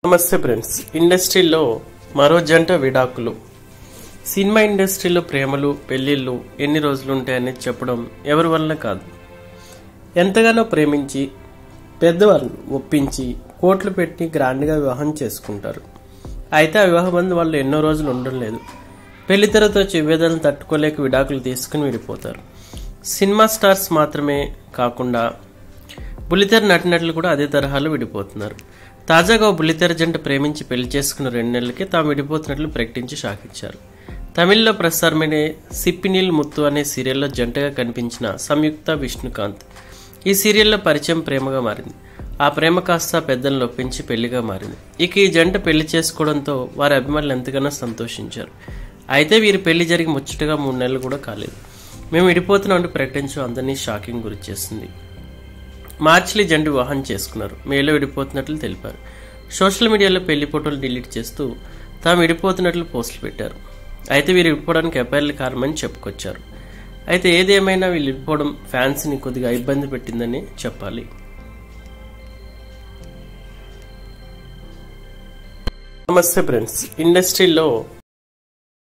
నమస్తే ఫ్రెండ్స్ ఇండస్ట్రీలో మరో జంట విడాకులు సినిమా ఇండస్ట్రీలో ప్రేమలు పెళ్ళిళ్ళు ఎన్ని రోజులు ఉంటాయని చెప్పడం ఎవరి వల్ల కాదు ఎంతగానో ప్రేమించి పెద్దవాళ్ళని ఒప్పించి కోట్లు పెట్టి గ్రాండ్గా వివాహం చేసుకుంటారు అయితే ఆ వివాహ బంధు వాళ్ళు ఎన్నో రోజులు ఉండడం లేదు పెళ్లితెరతో చివేదలను తట్టుకోలేక విడాకులు తీసుకుని విడిపోతారు సినిమా స్టార్స్ మాత్రమే కాకుండా బుల్లితెర నటినట్లు కూడా అదే తరహాలో విడిపోతున్నారు తాజాగా ఓ బుల్లితెర జంట ప్రేమించి పెళ్లి చేసుకున్న రెండు నెలలకే తాము విడిపోతున్నట్లు ప్రకటించి షాక్ ఇచ్చారు తమిళ్లో ప్రసారమైన సిప్పినీల్ ముత్తు అనే సీరియల్లో జంటగా కనిపించిన సంయుక్త విష్ణుకాంత్ ఈ సీరియల్లో పరిచయం ప్రేమగా మారింది ఆ ప్రేమ కాస్త పెద్దలను ఒప్పించి పెళ్లిగా మారింది ఇక ఈ జంట పెళ్లి చేసుకోవడంతో వారి అభిమానులు ఎంతగానో సంతోషించారు అయితే వీరి పెళ్లి జరిగి ముచ్చటగా మూడు నెలలు కూడా కాలేదు మేము విడిపోతున్నామంటూ ప్రకటించడం అందరినీ షాకింగ్ గురి చేసింది మార్చిలో జంట వివాహం చేసుకున్నారు మేలో విడిపోతున్నట్లు తెలిపారు సోషల్ మీడియాలో పెళ్లి ఫోటోలు డిలీట్ చేస్తూ తాము విడిపోతున్నట్లు పోస్టులు పెట్టారు అయితే వీరు విడిపోవడానికి ఎఫ్ఐఆర్లు కారణమని చెప్పుకొచ్చారు అయితే ఏదేమైనా వీళ్ళు విడిపోవడం ఫ్యాన్స్ని కొద్దిగా ఇబ్బంది పెట్టిందని చెప్పాలి నమస్తే ఫ్రెండ్స్ ఇండస్ట్రీలో